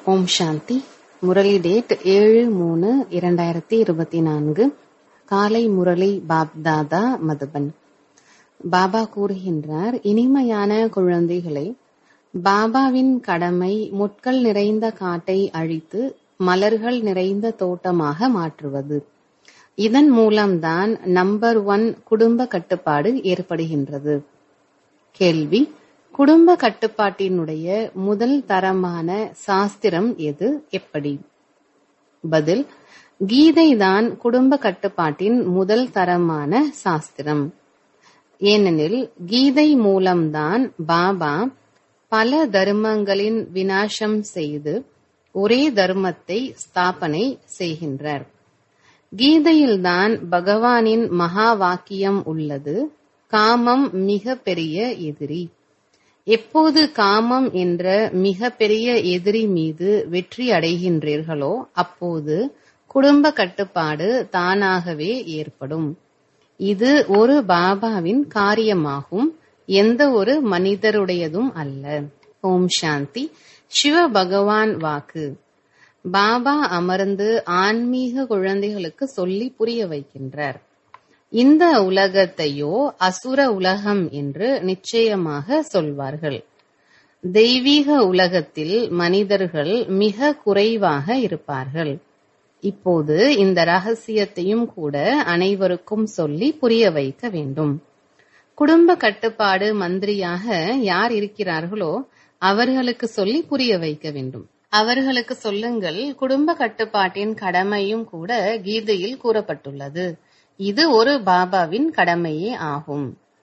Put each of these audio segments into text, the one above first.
ஓம் சாந்தி Murali date ஏழு மூணு இரண்டாயிரத்தி இருபத்தி நான்கு காலை முரளி பாப்தாதா மதுபன் பாபா கூறுகின்றார் இனிமையான குழந்தைகளை பாபாவின் கடமை முட்கள் நிறைந்த காட்டை அழித்து மலர்கள் நிறைந்த தோட்டமாக மாற்றுவது இதன் மூலம்தான் நம்பர் ஒன் குடும்ப கட்டுப்பாடு ஏற்படுகின்றது கேள்வி குடும்ப கட்டுப்பாட்டினுடைய முதல் தரமான சாஸ்திரம் எது எப்படி பதில் கீதைதான் குடும்ப கட்டுப்பாட்டின் முதல் தரமான சாஸ்திரம் ஏனெனில் கீதை மூலம்தான் பாபா பல தர்மங்களின் வினாசம் செய்து ஒரே தர்மத்தை ஸ்தாபனை செய்கின்றார் கீதையில்தான் பகவானின் மகா வாக்கியம் உள்ளது காமம் மிக பெரிய எதிரி எப்போது காமம் என்ற மிக பெரிய எதிரி மீது வெற்றி அடைகின்றீர்களோ அப்போது குடும்ப கட்டுப்பாடு தானாகவே ஏற்படும் இது ஒரு பாபாவின் காரியமாகும் எந்த ஒரு மனிதருடையதும் அல்ல ஓம் சாந்தி சிவ பகவான் வாக்கு பாபா அமர்ந்து ஆன்மீக குழந்தைகளுக்கு சொல்லி புரிய வைக்கின்றார் இந்த உலகத்தையோ அசுர உலகம் என்று நிச்சயமாக சொல்வார்கள் தெய்வீக உலகத்தில் மனிதர்கள் மிக குறைவாக இருப்பார்கள் இப்போது இந்த ரகசியத்தையும் கூட அனைவருக்கும் சொல்லி புரிய வைக்க வேண்டும் குடும்ப கட்டுப்பாடு மந்திரியாக யார் இருக்கிறார்களோ அவர்களுக்கு சொல்லி புரிய வைக்க வேண்டும் அவர்களுக்கு சொல்லுங்கள் குடும்ப கட்டுப்பாட்டின் கடமையும் கூட கீதையில் கூறப்பட்டுள்ளது இது ஒரு பாபாவின் கடமையே ஆகும்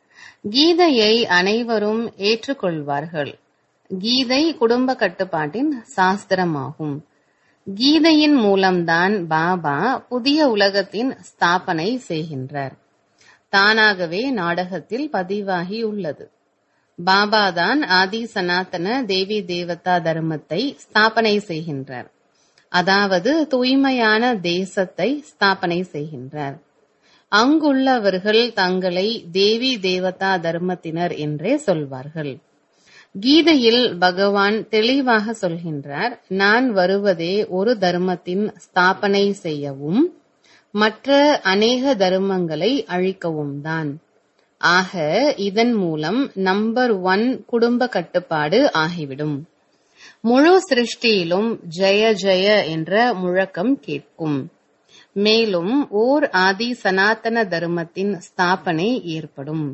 கீதையை அனைவரும் ஏற்றுக்கொள்வார்கள் கீதை குடும்ப கட்டுப்பாட்டின் சாஸ்திரமாகும் கீதையின் மூலம்தான் பாபா புதிய உலகத்தின் ஸ்தாபனை செய்கின்றார் தானாகவே நாடகத்தில் பதிவாகி உள்ளது பாபாதான் ஆதி சனாதன தேவி தேவதா தர்மத்தை ஸ்தாபனை செய்கின்றார் அதாவது தூய்மையான தேசத்தை ஸ்தாபனை செய்கின்றார் அங்குள்ளவர்கள் தங்களை தேவி தேவதா தர்மத்தினர் என்றே சொல்வார்கள் கீதையில் பகவான் தெளிவாக சொல்கின்றார் நான் வருவதே ஒரு தர்மத்தின் ஸ்தாபனை செய்யவும் மற்ற அநேக தர்மங்களை அழிக்கவும் தான் ஆக இதன் மூலம் நம்பர் ஒன் குடும்ப கட்டுப்பாடு ஆகிவிடும் முழு சிருஷ்டியிலும் ஜெய ஜெய என்ற முழக்கம் கேட்கும் மேலும் ஓர் ஆதி சனாதன தர்மத்தின் ஸ்தாபனை ஏற்படும்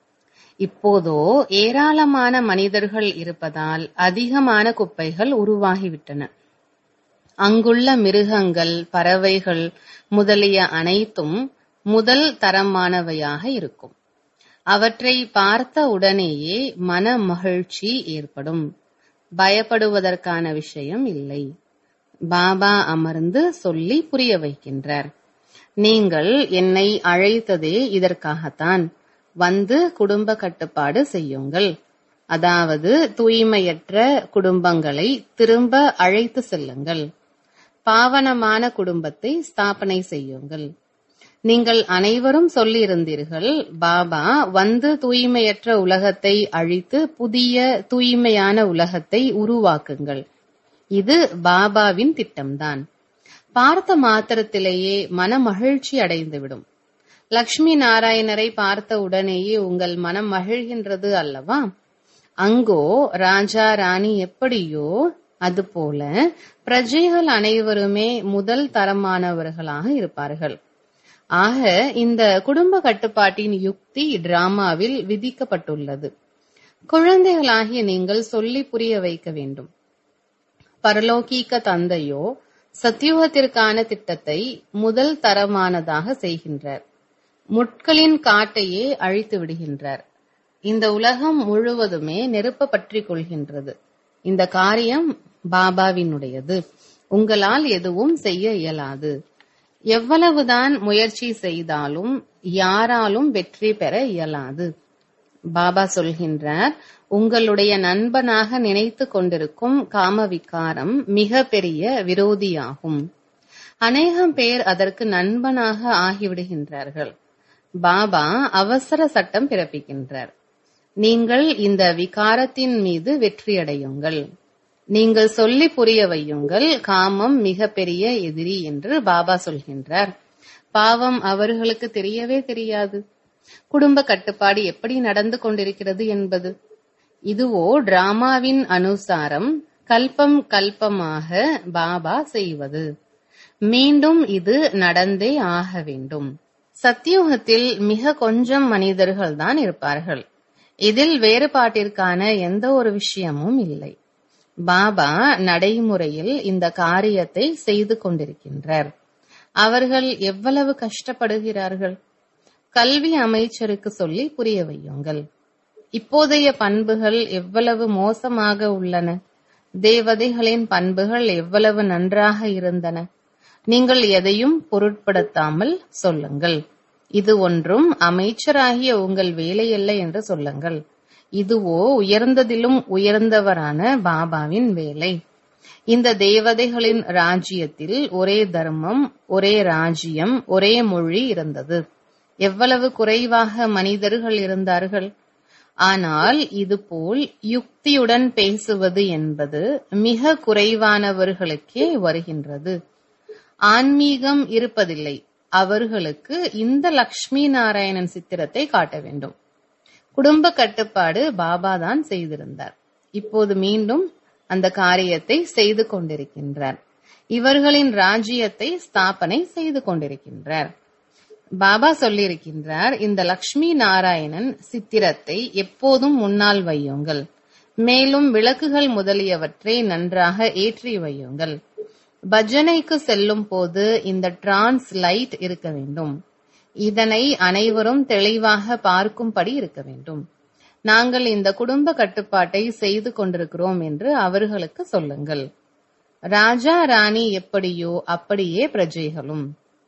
இப்போதோ ஏராளமான மனிதர்கள் இருப்பதால் அதிகமான குப்பைகள் உருவாகிவிட்டன அங்குள்ள மிருகங்கள் பறவைகள் முதலிய அனைத்தும் முதல் தரமானவையாக இருக்கும் அவற்றை பார்த்த உடனேயே மன மகிழ்ச்சி ஏற்படும் பயப்படுவதற்கான விஷயம் இல்லை பாபா அமர்ந்து சொல்லி புரிய வைக்கின்றார் நீங்கள் என்னை அழைத்ததே இதற்காகத்தான் வந்து குடும்ப கட்டுப்பாடு செய்யுங்கள் அதாவது தூய்மையற்ற குடும்பங்களை திரும்ப அழைத்து செல்லுங்கள் பாவனமான குடும்பத்தை ஸ்தாபனை செய்யுங்கள் நீங்கள் அனைவரும் சொல்லியிருந்தீர்கள் பாபா வந்து தூய்மையற்ற உலகத்தை அழித்து புதிய தூய்மையான உலகத்தை உருவாக்குங்கள் இது பாபாவின் திட்டம்தான் பார்த்த மாத்திரத்திலேயே மன மகிழ்ச்சி அடைந்துவிடும் லக்ஷ்மி நாராயணரை பார்த்த உடனேயே உங்கள் மனம் மகிழ்கின்றது அல்லவா அங்கோ ராஜா ராணி எப்படியோ அதுபோல பிரஜைகள் அனைவருமே முதல் தரமானவர்களாக இருப்பார்கள் ஆக இந்த குடும்ப கட்டுப்பாட்டின் யுக்தி டிராமாவில் விதிக்கப்பட்டுள்ளது குழந்தைகளாகிய நீங்கள் சொல்லி புரிய வைக்க வேண்டும் பரலோகீக தந்தையோ சத்தியுகத்திற்கான திட்டத்தை முதல் தரமானதாக செய்கின்றார் முட்களின் காட்டையே அழித்து விடுகின்றார் இந்த உலகம் முழுவதுமே நெருப்ப பற்றி கொள்கின்றது இந்த காரியம் பாபாவினுடையது உங்களால் எதுவும் செய்ய இயலாது எவ்வளவுதான் முயற்சி செய்தாலும் யாராலும் வெற்றி பெற இயலாது பாபா சொல்கின்றார் உங்களுடைய நண்பனாக நினைத்து கொண்டிருக்கும் காம விகாரம் மிக பெரிய விரோதியாகும் அநேகம் பேர் அதற்கு நண்பனாக ஆகிவிடுகின்றார்கள் பாபா அவசர சட்டம் பிறப்பிக்கின்றார் நீங்கள் இந்த விகாரத்தின் மீது வெற்றியடையுங்கள் நீங்கள் சொல்லி புரிய வையுங்கள் காமம் மிக பெரிய எதிரி என்று பாபா சொல்கின்றார் பாவம் அவர்களுக்கு தெரியவே தெரியாது குடும்ப கட்டுப்பாடு எப்படி நடந்து கொண்டிருக்கிறது என்பது இதுவோ டிராமாவின் அனுசாரம் கல்பம் கல்பமாக பாபா செய்வது மீண்டும் இது நடந்தே ஆக வேண்டும் சத்தியுகத்தில் மிக கொஞ்சம் மனிதர்கள் தான் இருப்பார்கள் இதில் வேறுபாட்டிற்கான எந்த ஒரு விஷயமும் இல்லை பாபா நடைமுறையில் இந்த காரியத்தை செய்து கொண்டிருக்கின்றார் அவர்கள் எவ்வளவு கஷ்டப்படுகிறார்கள் கல்வி அமைச்சருக்கு சொல்லி புரிய வையுங்கள் இப்போதைய பண்புகள் எவ்வளவு மோசமாக உள்ளன தேவதைகளின் பண்புகள் எவ்வளவு நன்றாக இருந்தன நீங்கள் எதையும் பொருட்படுத்தாமல் சொல்லுங்கள் இது ஒன்றும் அமைச்சராகிய உங்கள் வேலையல்ல என்று சொல்லுங்கள் இதுவோ உயர்ந்ததிலும் உயர்ந்தவரான பாபாவின் வேலை இந்த தேவதைகளின் ராஜ்யத்தில் ஒரே தர்மம் ஒரே ராஜ்யம் ஒரே மொழி இருந்தது எவ்வளவு குறைவாக மனிதர்கள் இருந்தார்கள் ஆனால் இதுபோல் யுக்தியுடன் பேசுவது என்பது மிக குறைவானவர்களுக்கே வருகின்றது ஆன்மீகம் இருப்பதில்லை அவர்களுக்கு இந்த லக்ஷ்மி நாராயணன் சித்திரத்தை காட்ட வேண்டும் குடும்ப கட்டுப்பாடு பாபா தான் செய்திருந்தார் இப்போது மீண்டும் அந்த காரியத்தை செய்து கொண்டிருக்கின்றார் இவர்களின் ராஜ்யத்தை ஸ்தாபனை செய்து கொண்டிருக்கின்றார் பாபா சொல்லியிருக்கின்றார் இந்த லக்ஷ்மி நாராயணன் சித்திரத்தை எப்போதும் முன்னால் வையுங்கள் மேலும் விளக்குகள் முதலியவற்றை நன்றாக ஏற்றி வையுங்கள் பஜனைக்கு செல்லும் போது இந்த டிரான்ஸ் லைட் இருக்க வேண்டும் இதனை அனைவரும் தெளிவாக பார்க்கும்படி இருக்க வேண்டும் நாங்கள் இந்த குடும்ப கட்டுப்பாட்டை செய்து கொண்டிருக்கிறோம் என்று அவர்களுக்கு சொல்லுங்கள் ராஜா ராணி எப்படியோ அப்படியே பிரஜைகளும்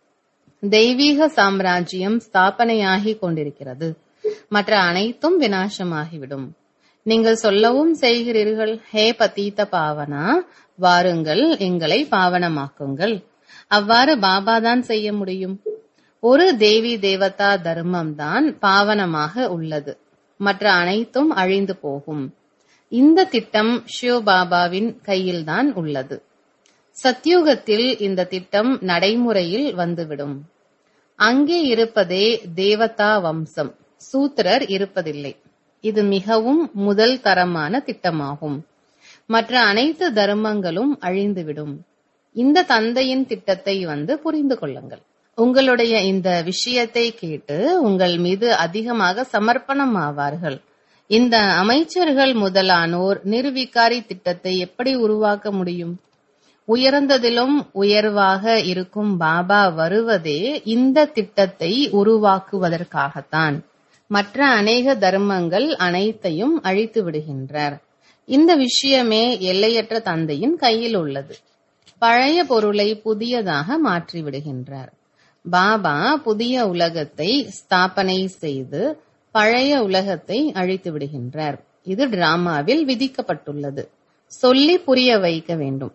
தெய்வீக சாம்ராஜ்யம் ஸ்தாபனையாகி கொண்டிருக்கிறது மற்ற அனைத்தும் வினாசமாகிவிடும் நீங்கள் சொல்லவும் செய்கிறீர்கள் ஹே பதீத்த பாவனா வாருங்கள் எங்களை பாவனமாக்குங்கள் அவ்வாறு பாபா தான் செய்ய முடியும் ஒரு தேவி தேவதா தர்மம் தான் பாவனமாக உள்ளது மற்ற அனைத்தும் அழிந்து போகும் இந்த திட்டம் ஷிவ பாபாவின் கையில்தான் உள்ளது சத்யுகத்தில் இந்த திட்டம் நடைமுறையில் வந்துவிடும் அங்கே இருப்பதே தேவதா வம்சம் சூத்திரர் இருப்பதில்லை இது மிகவும் முதல் தரமான திட்டமாகும் மற்ற அனைத்து தர்மங்களும் அழிந்துவிடும் இந்த தந்தையின் திட்டத்தை வந்து புரிந்து கொள்ளுங்கள் உங்களுடைய இந்த விஷயத்தை கேட்டு உங்கள் மீது அதிகமாக சமர்ப்பணம் ஆவார்கள் இந்த அமைச்சர்கள் முதலானோர் நிர்விகாரி திட்டத்தை எப்படி உருவாக்க முடியும் உயர்ந்ததிலும் உயர்வாக இருக்கும் பாபா வருவதே இந்த திட்டத்தை உருவாக்குவதற்காகத்தான் மற்ற அநேக தர்மங்கள் அனைத்தையும் அழித்து விடுகின்றார் இந்த விஷயமே எல்லையற்ற தந்தையின் கையில் உள்ளது பழைய பொருளை புதியதாக மாற்றி விடுகின்றார் பாபா புதிய உலகத்தை ஸ்தாபனை செய்து பழைய உலகத்தை அழித்து விடுகின்றார் இது டிராமாவில் விதிக்கப்பட்டுள்ளது சொல்லி புரிய வைக்க வேண்டும்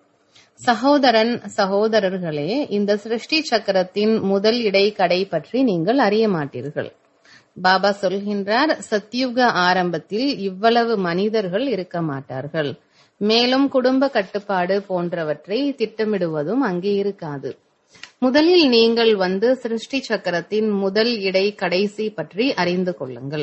சகோதரன் சகோதரர்களே இந்த சிருஷ்டி சக்கரத்தின் முதல் இடை கடை பற்றி நீங்கள் அறிய மாட்டீர்கள் பாபா சொல்கின்றார் சத்யுக ஆரம்பத்தில் இவ்வளவு மனிதர்கள் இருக்க மாட்டார்கள் மேலும் குடும்ப கட்டுப்பாடு போன்றவற்றை திட்டமிடுவதும் அங்கே இருக்காது முதலில் நீங்கள் வந்து சிருஷ்டி சக்கரத்தின் முதல் இடை கடைசி பற்றி அறிந்து கொள்ளுங்கள்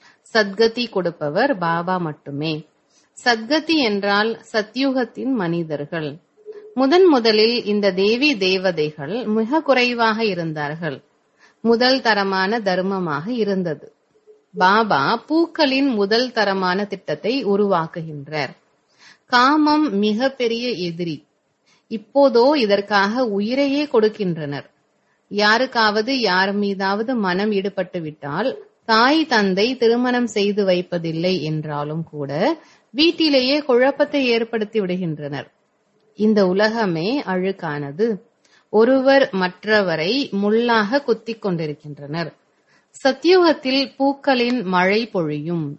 சத்கதி கொடுப்பவர் பாபா மட்டுமே சத்கதி என்றால் சத்யுகத்தின் மனிதர்கள் முதன் முதலில் இந்த தேவி தேவதைகள் மிக குறைவாக இருந்தார்கள் முதல் தரமான தர்மமாக இருந்தது பாபா பூக்களின் முதல் தரமான திட்டத்தை உருவாக்குகின்றார் காமம் மிக பெரிய எதிரி இப்போதோ இதற்காக உயிரையே கொடுக்கின்றனர் யாருக்காவது யார் மீதாவது மனம் ஈடுபட்டு விட்டால் தாய் தந்தை திருமணம் செய்து வைப்பதில்லை என்றாலும் கூட வீட்டிலேயே குழப்பத்தை ஏற்படுத்தி விடுகின்றனர் இந்த உலகமே அழுக்கானது ஒருவர் மற்றவரை முள்ளாக குத்திக் கொண்டிருக்கின்றனர் சத்தியுகத்தில் பூக்களின் மழை பொழியும்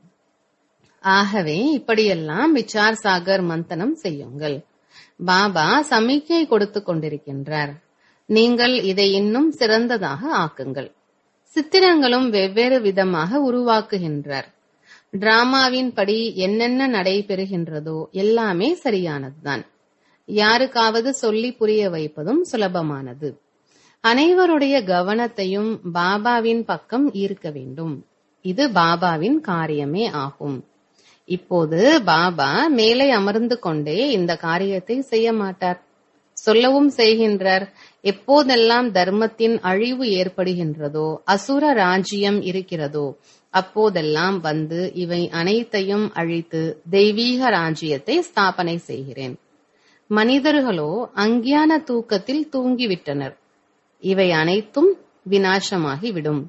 ஆகவே இப்படியெல்லாம் விசார் சாகர் மந்தனம் செய்யுங்கள் பாபா சமிக்கை கொடுத்து கொண்டிருக்கின்றார் நீங்கள் இதை இன்னும் சிறந்ததாக ஆக்குங்கள் சித்திரங்களும் வெவ்வேறு விதமாக உருவாக்குகின்றார் டிராமாவின் படி என்னென்ன நடைபெறுகின்றதோ எல்லாமே சரியானதுதான் யாருக்காவது சொல்லி புரிய வைப்பதும் சுலபமானது அனைவருடைய கவனத்தையும் பாபாவின் பக்கம் ஈர்க்க வேண்டும் இது பாபாவின் காரியமே ஆகும் இப்போது பாபா மேலே அமர்ந்து கொண்டே இந்த காரியத்தை செய்ய மாட்டார் சொல்லவும் செய்கின்றார் எப்போதெல்லாம் தர்மத்தின் அழிவு ஏற்படுகின்றதோ அசுர ராஜ்யம் இருக்கிறதோ அப்போதெல்லாம் வந்து இவை அனைத்தையும் அழித்து தெய்வீக ராஜ்யத்தை ஸ்தாபனை செய்கிறேன் மனிதர்களோ அஞ்ஞான தூக்கத்தில் தூங்கிவிட்டனர் இவை அனைத்தும் வினாசமாகிவிடும்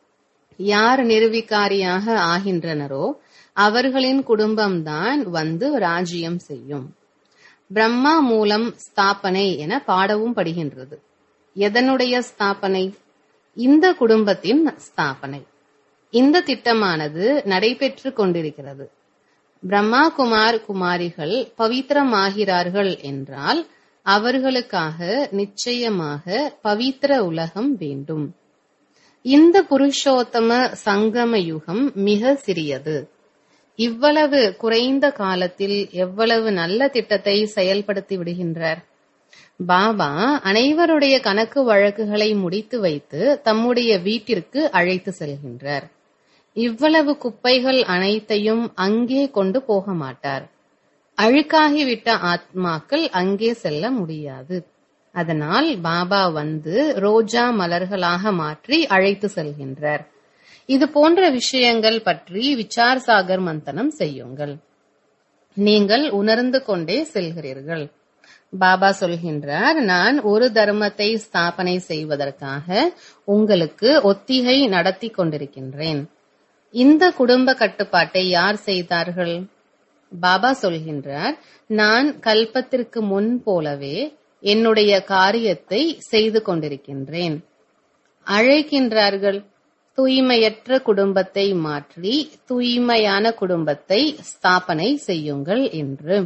யார் நிர்விகாரியாக ஆகின்றனரோ அவர்களின் குடும்பம்தான் வந்து ராஜ்யம் செய்யும் பிரம்மா மூலம் ஸ்தாபனை என பாடவும் படுகின்றது எதனுடைய ஸ்தாபனை இந்த குடும்பத்தின் ஸ்தாபனை இந்த திட்டமானது நடைபெற்று கொண்டிருக்கிறது பிரம்மா குமார் குமாரிகள் பவித்திரமாகிறார்கள் என்றால் அவர்களுக்காக நிச்சயமாக பவித்திர உலகம் வேண்டும் இந்த புருஷோத்தம சங்கம யுகம் மிக சிறியது இவ்வளவு குறைந்த காலத்தில் எவ்வளவு நல்ல திட்டத்தை செயல்படுத்தி விடுகின்றார் பாபா அனைவருடைய கணக்கு வழக்குகளை முடித்து வைத்து தம்முடைய வீட்டிற்கு அழைத்து செல்கின்றார் இவ்வளவு குப்பைகள் அனைத்தையும் அங்கே கொண்டு போக மாட்டார் அழுக்காகிவிட்ட ஆத்மாக்கள் அங்கே செல்ல முடியாது அதனால் பாபா வந்து ரோஜா மலர்களாக மாற்றி அழைத்து செல்கின்றார் இது போன்ற விஷயங்கள் பற்றி விசார் சாகர் மந்தனம் செய்யுங்கள் நீங்கள் உணர்ந்து கொண்டே செல்கிறீர்கள் பாபா சொல்கின்றார் நான் ஒரு தர்மத்தை ஸ்தாபனை செய்வதற்காக உங்களுக்கு ஒத்திகை நடத்தி கொண்டிருக்கின்றேன் இந்த குடும்ப கட்டுப்பாட்டை யார் செய்தார்கள் பாபா சொல்கின்றார் நான் கல்பத்திற்கு முன் போலவே என்னுடைய காரியத்தை செய்து கொண்டிருக்கின்றேன் அழைக்கின்றார்கள் தூய்மையற்ற குடும்பத்தை மாற்றி தூய்மையான குடும்பத்தை ஸ்தாபனை செய்யுங்கள் என்று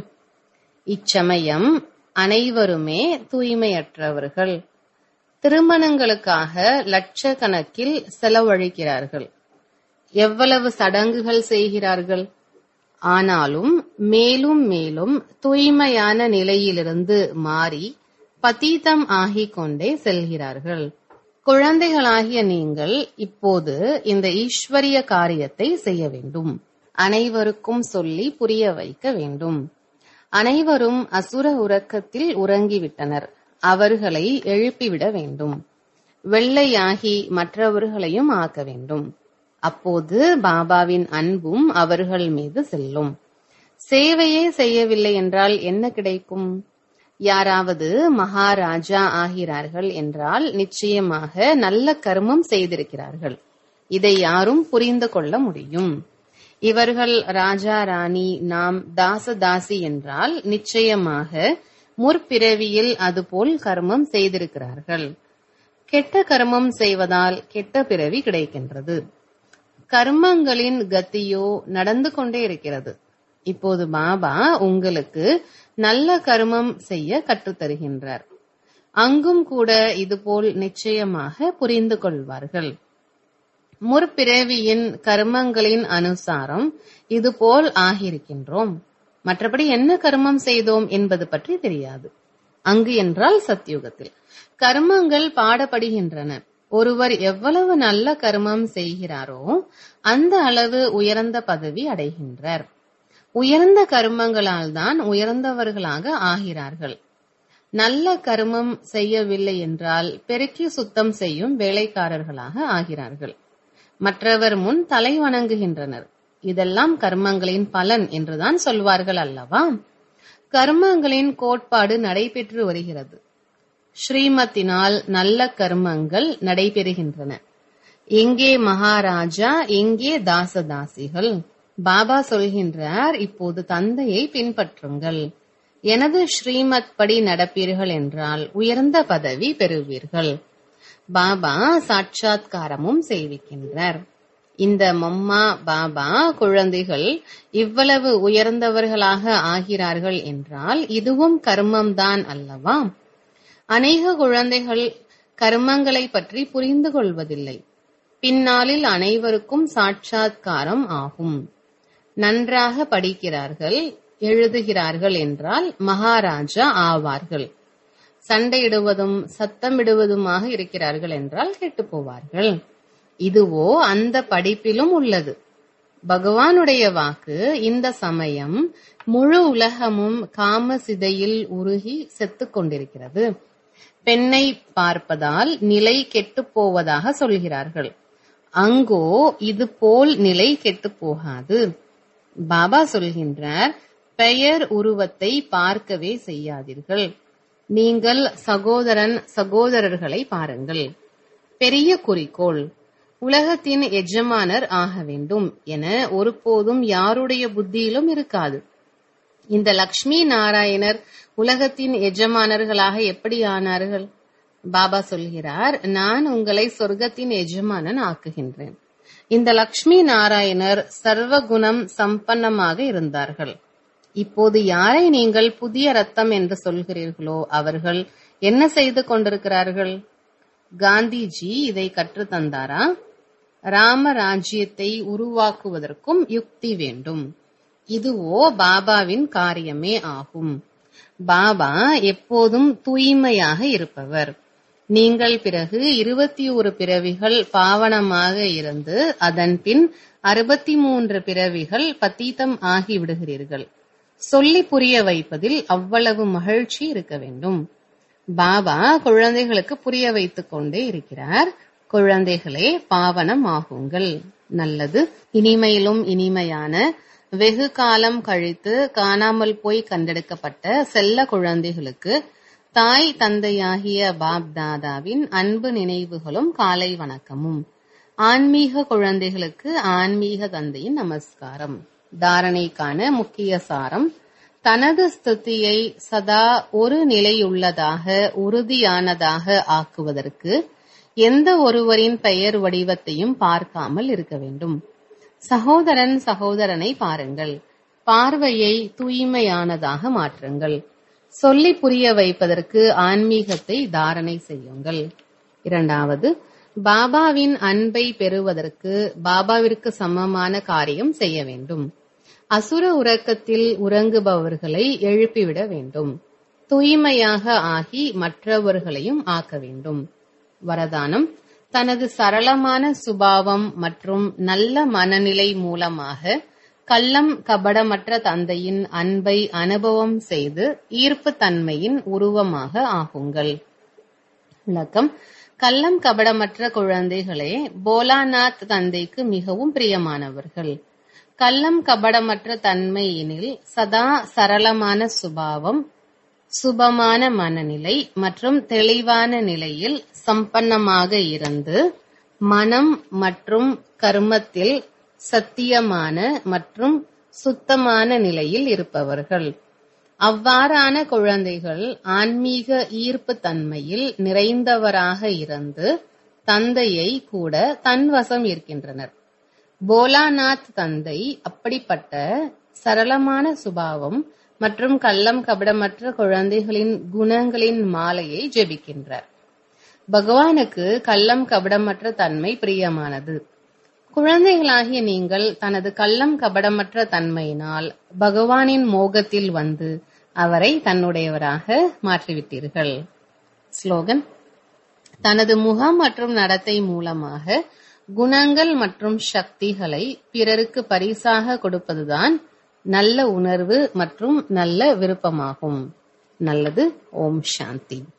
இச்சமயம் அனைவருமே தூய்மையற்றவர்கள் திருமணங்களுக்காக லட்சக்கணக்கில் செலவழிக்கிறார்கள் எவ்வளவு சடங்குகள் செய்கிறார்கள் ஆனாலும் மேலும் மேலும் தூய்மையான நிலையிலிருந்து மாறி பதீதம் ஆகிக் கொண்டே செல்கிறார்கள் குழந்தைகளாகிய நீங்கள் இப்போது இந்த ஈஸ்வரிய காரியத்தை செய்ய வேண்டும் அனைவருக்கும் சொல்லி புரிய வைக்க வேண்டும் அனைவரும் அசுர உறக்கத்தில் உறங்கிவிட்டனர் அவர்களை எழுப்பிவிட வேண்டும் வெள்ளையாகி மற்றவர்களையும் ஆக்க வேண்டும் அப்போது பாபாவின் அன்பும் அவர்கள் மீது செல்லும் சேவையே செய்யவில்லை என்றால் என்ன கிடைக்கும் யாராவது மகாராஜா ஆகிறார்கள் என்றால் நிச்சயமாக நல்ல கர்மம் செய்திருக்கிறார்கள் இதை யாரும் புரிந்து கொள்ள முடியும் இவர்கள் ராஜா ராணி நாம் தாசதாசி என்றால் நிச்சயமாக முற்பிறவியில் அதுபோல் கர்மம் செய்திருக்கிறார்கள் கெட்ட கர்மம் செய்வதால் கெட்ட பிறவி கிடைக்கின்றது கர்மங்களின் கத்தியோ நடந்து கொண்டே இருக்கிறது இப்போது பாபா உங்களுக்கு நல்ல கர்மம் செய்ய கற்றுத்தருகின்றார் அங்கும் கூட இதுபோல் நிச்சயமாக புரிந்து கொள்வார்கள் முற்பிறவியின் கர்மங்களின் அனுசாரம் இதுபோல் ஆகியிருக்கின்றோம் மற்றபடி என்ன கர்மம் செய்தோம் என்பது பற்றி தெரியாது அங்கு என்றால் சத்யுகத்தில் கர்மங்கள் பாடப்படுகின்றன ஒருவர் எவ்வளவு நல்ல கர்மம் செய்கிறாரோ அந்த அளவு உயர்ந்த பதவி அடைகின்றார் உயர்ந்த கர்மங்களால் தான் உயர்ந்தவர்களாக ஆகிறார்கள் நல்ல கர்மம் செய்யவில்லை என்றால் பெருக்கி சுத்தம் செய்யும் வேலைக்காரர்களாக ஆகிறார்கள் மற்றவர் முன் தலை வணங்குகின்றனர் இதெல்லாம் கர்மங்களின் பலன் என்றுதான் சொல்வார்கள் அல்லவா கர்மங்களின் கோட்பாடு நடைபெற்று வருகிறது ஸ்ரீமத்தினால் நல்ல கர்மங்கள் நடைபெறுகின்றன எங்கே மகாராஜா எங்கே தாசதாசிகள் பாபா சொல்கின்றார் இப்போது தந்தையை பின்பற்றுங்கள் எனது ஸ்ரீமத் படி நடப்பீர்கள் என்றால் உயர்ந்த பதவி பெறுவீர்கள் பாபா சாட்சாத்காரமும் செய்விக்கின்றார் இந்த மம்மா பாபா குழந்தைகள் இவ்வளவு உயர்ந்தவர்களாக ஆகிறார்கள் என்றால் இதுவும் கர்மம்தான் அல்லவா அநேக குழந்தைகள் கர்மங்களை பற்றி புரிந்து கொள்வதில்லை பின்னாளில் அனைவருக்கும் சாட்சாத்காரம் ஆகும் நன்றாக படிக்கிறார்கள் எழுதுகிறார்கள் என்றால் மகாராஜா ஆவார்கள் சண்டையிடுவதும் சத்தமிடுவதுமாக இருக்கிறார்கள் என்றால் கெட்டு போவார்கள் இதுவோ அந்த படிப்பிலும் உள்ளது பகவானுடைய வாக்கு இந்த சமயம் முழு உலகமும் காம சிதையில் உருகி செத்துக் கொண்டிருக்கிறது பெண்ணை பார்ப்பதால் நிலை கெட்டுப் போவதாக சொல்கிறார்கள் அங்கோ இது போல் நிலை கெட்டுப் போகாது பாபா சொல்கின்றார் பெயர் உருவத்தை பார்க்கவே செய்யாதீர்கள் நீங்கள் சகோதரன் சகோதரர்களை பாருங்கள் பெரிய குறிக்கோள் உலகத்தின் எஜமானர் ஆக வேண்டும் என ஒருபோதும் யாருடைய புத்தியிலும் இருக்காது இந்த லக்ஷ்மி நாராயணர் உலகத்தின் எஜமானர்களாக எப்படி ஆனார்கள் பாபா சொல்கிறார் நான் உங்களை சொர்க்கத்தின் எஜமானன் ஆக்குகின்றேன் இந்த லக்ஷ்மி நாராயணர் சர்வகுணம் சம்பன்னமாக இருந்தார்கள் இப்போது யாரை நீங்கள் புதிய ரத்தம் என்று சொல்கிறீர்களோ அவர்கள் என்ன செய்து கொண்டிருக்கிறார்கள் காந்திஜி இதை கற்றுத் தந்தாரா ராம ராஜ்யத்தை உருவாக்குவதற்கும் யுக்தி வேண்டும் இதுவோ பாபாவின் காரியமே ஆகும் பாபா எப்போதும் தூய்மையாக இருப்பவர் நீங்கள் பிறகு இருபத்தி ஒரு பிறவிகள் பாவனமாக இருந்து அதன் பின் அறுபத்தி மூன்று பிறவிகள் பத்தீத்தம் ஆகி விடுகிறீர்கள் சொல்லி புரிய வைப்பதில் அவ்வளவு மகிழ்ச்சி இருக்க வேண்டும் பாபா குழந்தைகளுக்கு புரிய வைத்துக் கொண்டே இருக்கிறார் குழந்தைகளே பாவனம் ஆகுங்கள் நல்லது இனிமையிலும் இனிமையான வெகு காலம் கழித்து காணாமல் போய் கண்டெடுக்கப்பட்ட செல்ல குழந்தைகளுக்கு தாய் தந்தையாகிய பாப் தாதாவின் அன்பு நினைவுகளும் காலை வணக்கமும் ஆன்மீக குழந்தைகளுக்கு ஆன்மீக தந்தையின் நமஸ்காரம் தாரணைக்கான முக்கிய சாரம் தனது ஸ்துதியை சதா ஒரு நிலையுள்ளதாக உறுதியானதாக ஆக்குவதற்கு எந்த ஒருவரின் பெயர் வடிவத்தையும் பார்க்காமல் இருக்க வேண்டும் சகோதரன் சகோதரனை பாருங்கள் பார்வையை தூய்மையானதாக மாற்றுங்கள் சொல்லி புரிய வைப்பதற்கு ஆன்மீகத்தை தாரணை செய்யுங்கள் இரண்டாவது பாபாவின் அன்பை பெறுவதற்கு பாபாவிற்கு சமமான காரியம் செய்ய வேண்டும் அசுர உறக்கத்தில் உறங்குபவர்களை எழுப்பிவிட வேண்டும் தூய்மையாக ஆகி மற்றவர்களையும் ஆக்க வேண்டும் வரதானம் தனது சரளமான சுபாவம் மற்றும் நல்ல மனநிலை மூலமாக கள்ளம் கபடமற்ற தந்தையின் அன்பை அனுபவம் செய்து ஈர்ப்பு தன்மையின் உருவமாக ஆகுங்கள் விளக்கம் கள்ளம் கபடமற்ற குழந்தைகளே போலாநாத் தந்தைக்கு மிகவும் பிரியமானவர்கள் கள்ளம் கபடமற்ற தன்மையினில் சதா சரளமான சுபாவம் சுபமான மனநிலை மற்றும் தெளிவான நிலையில் சம்பன்னமாக இருந்து மனம் மற்றும் கர்மத்தில் சத்தியமான மற்றும் சுத்தமான நிலையில் இருப்பவர்கள் அவ்வாறான குழந்தைகள் ஆன்மீக ஈர்ப்பு தன்மையில் நிறைந்தவராக இருந்து தந்தையை கூட தன்வசம் இருக்கின்றனர் போலாநாத் தந்தை அப்படிப்பட்ட சரளமான சுபாவம் மற்றும் கள்ளம் கபடமற்ற குழந்தைகளின் குணங்களின் மாலையை ஜெபிக்கின்றார் பகவானுக்கு கள்ளம் கபடமற்ற தன்மை பிரியமானது குழந்தைகளாகிய நீங்கள் தனது கள்ளம் கபடமற்ற தன்மையினால் பகவானின் மோகத்தில் வந்து அவரை தன்னுடையவராக மாற்றிவிட்டீர்கள் ஸ்லோகன் தனது முகம் மற்றும் நடத்தை மூலமாக குணங்கள் மற்றும் சக்திகளை பிறருக்கு பரிசாக கொடுப்பதுதான் நல்ல உணர்வு மற்றும் நல்ல விருப்பமாகும் நல்லது ஓம் சாந்தி